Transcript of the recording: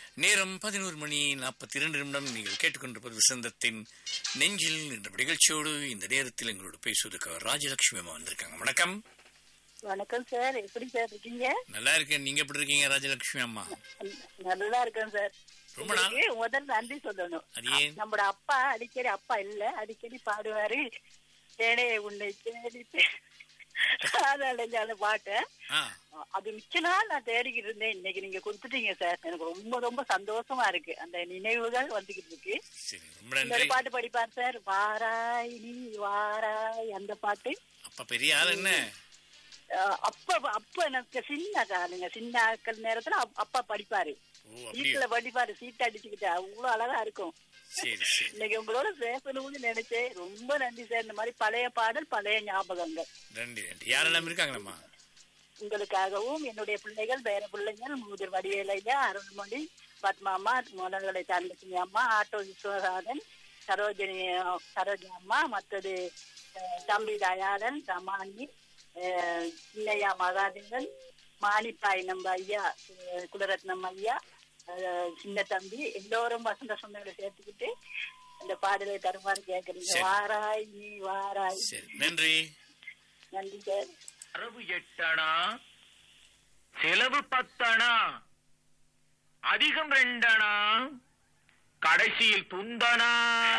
நேரம் பதினோரு மணி நாற்பத்தி இரண்டு நிமிடம் நீங்கள் கேட்டுக்கொண்டிருப்பது வசந்தத்தின் நெஞ்சில் என்ற நிகழ்ச்சியோடு இந்த நேரத்தில் எங்களோடு பேசுவதற்கு ராஜலட்சுமி அம்மா வந்திருக்காங்க வணக்கம் வணக்கம் சார் எப்படி சார் இருக்கீங்க நல்லா இருக்கேன் நீங்க எப்படி இருக்கீங்க ராஜலட்சுமி அம்மா நல்லா இருக்கேன் சார் ரொம்ப நாள் உங்களுக்கு முதல்ல நன்றி சொல்லணும் அது ஏன்? நம்மட அப்பா அடிக்கடி அப்பா இல்ல அடிக்கடி பாடுவாரு தேனே உன்னை தேடிட்டு அடைஞ்ச அந்த பாட்டை ஆ அது மிச்ச நாள் நான் தேடிக்கிட்டு இருந்தேன் இன்னைக்கு நீங்க கொடுத்துட்டீங்க சார் எனக்கு ரொம்ப ரொம்ப சந்தோஷமா இருக்கு அந்த நினைவுகள் வந்துகிட்டு இருக்கு சரி ரொம்ப இன்னொரு நன்றி பாட்டு படிப்பார் சார் வாராய் நீ வாராய் அந்த பாட்டு அப்பா பெரிய ஆள் என்ன அஹ் அப்ப அப்ப எனக்கு சின்ன காலுங்க சின்ன ஆட்கள் நேரத்துல அப்- அப்பா படிப்பாரு ஓ அப்படியா வீட்டுல படிப்பாரு சீட் அடிச்சுக்கிட்டு அவ்வளவு அழகா இருக்கும் சரி சரி இன்னைக்கு உங்களோட பேசணும்னு நினைச்சேன் ரொம்ப நன்றி சார் இந்த மாதிரி பழைய பாடல் பழைய ஞாபகங்கள் நன்றி நன்றி யாரெல்லாம் இருக்காங்களம்மா உங்களுக்காகவும் என்னுடைய பிள்ளைகள் வேற பிள்ளைகள் மூதர் வடிவேலையா அருள்மொழி பத்மாமா முதல்களை தங்கச்சி அம்மா ஆட்டோ விஸ்வநாதன் சரோஜினி சரோஜினி அம்மா மற்றது அஹ், தம்பி தயாளன் ரமானி அஹ், சின்னையா மகாதேவன் மானிப்பாய் நம்ம ஐயா அஹ், குலரத்னம் ஐயா அஹ், சின்ன தம்பி எல்லோரும் வசந்த சொந்தங்களை சேர்த்துக்கிட்டு இந்த பாடலை தருமாறு கேட்கறீங்க சரி. வாராய் நீ வாராய் சரி நன்றி நன்றி சார் வரவு எட்டணா செலவு பத்தணா அதிகம் ரெண்டணா கடைசியில் துந்தனா